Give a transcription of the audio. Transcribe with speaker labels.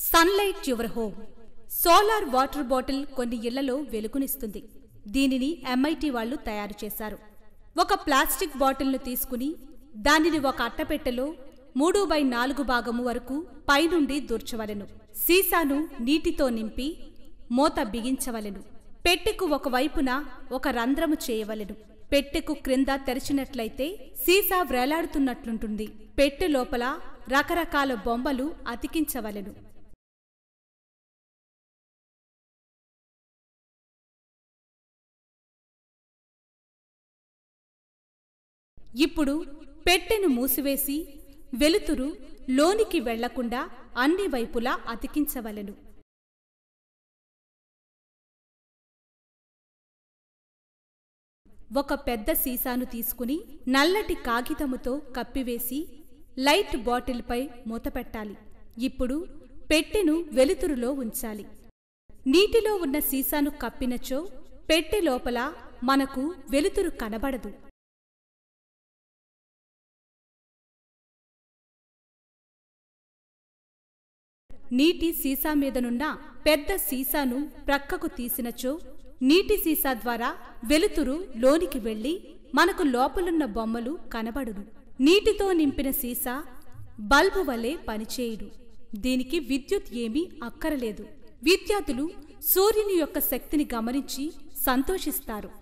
Speaker 1: sunlight your home solar water bottle కొన్ని ఇళ్లలో వెలుగునిస్తుంది దీనిని ఎంఐటి వాళ్ళు తయారు చేశారు ఒక ప్లాస్టిక్ బాటిల్ను తీసుకుని దానిని ఒక అట్టపెట్టెలో మూడు బై నాలుగు భాగము వరకు పైనుండి దూర్చవలెను సీసాను నీటితో నింపి మూత బిగించవలెను పెట్టెకు ఒకవైపున ఒక రంధ్రము చేయవలెను పెట్టెకు క్రింద తెరిచినట్లయితే సీసా వ్రేలాడుతున్నట్లుంటుంది పెట్టె లోపల రకరకాల బొమ్మలు అతికించవలెను ఇప్పుడు పెట్టెను మూసివేసి వెలుతురు లోనికి వెళ్లకుండా అన్ని వైపులా అతికించవలెను ఒక పెద్ద సీసాను తీసుకుని నల్లటి కాగితముతో కప్పివేసి లైట్ బాటిల్పై మూతపెట్టాలి ఇప్పుడు పెట్టెను వెలుతురులో ఉంచాలి నీటిలో ఉన్న సీసాను కప్పినచో పెట్టె లోపల మనకు వెలుతురు కనబడదు నీటి సీసా మీదనున్న పెద్ద సీసాను ప్రక్కకు తీసినచో నీటి సీసా ద్వారా వెలుతురు లోనికి వెళ్లి మనకు లోపలున్న బొమ్మలు కనబడును నీటితో నింపిన సీసా బల్బు వలె పనిచేయుడు దీనికి విద్యుత్ ఏమీ అక్కరలేదు విద్యార్థులు సూర్యుని యొక్క శక్తిని గమనించి సంతోషిస్తారు